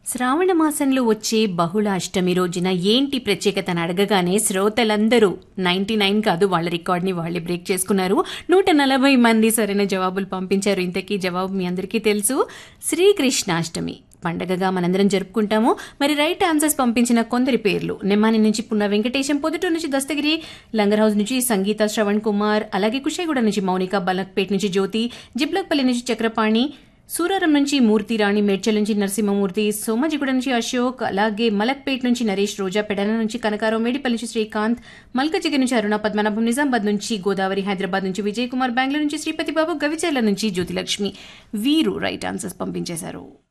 శ్రావణ మాసంలో వచ్చే బహుళ అష్టమి రోజున ఏంటి ప్రత్యేకత అని అడగగానే శ్రోతలందరూ నైన్టీ నైన్ కాదు వాళ్ళ రికార్డ్ని వాళ్ళే బ్రేక్ చేసుకున్నారు నూట నలభై మంది సరైన జవాబులు పంపించారు ఇంతకీ జవాబు మీ అందరికీ తెలుసు శ్రీకృష్ణాష్టమి పండగగా మనందరం జరుపుకుంటాము మరి రైట్ ఆన్సర్స్ పంపించిన కొందరి పేర్లు నెమ్మాని నుంచి పున్న వెంకటేశం పొదుటూరు నుంచి దస్తగిరి లంగర్ హౌస్ నుంచి సంగీత శ్రవణ్ కుమార్ అలాగే కుషేగూడ నుంచి మౌనిక బలక్పేట్ నుంచి జ్యోతి జిబ్లక్పల్లి నుంచి చక్రపాణి సూరారం నుంచి మూర్తి రాణి మేడ్చల్ నుంచి నరసింహమూర్తి సోమజిగూడ నుంచి అశోక్ అలాగే మలక్పేట్ నుంచి నరేష్ రోజా పెడన నుంచి కనకారావు మేడిపల్లి నుంచి శ్రీకాంత్ మల్కజిగి నుంచి అరుణ పద్మనాభం నిజామాబాద్ నుంచి గోదావరి హైదరాబాద్ నుంచి విజయ్ కుమార్ బెంగళూరు నుంచి శ్రీపతి బాబు గవిచర్ల నుంచి జ్యోతిలక్ష్మి వీరు రైట్ ఆన్సర్స్ పంపించేశారు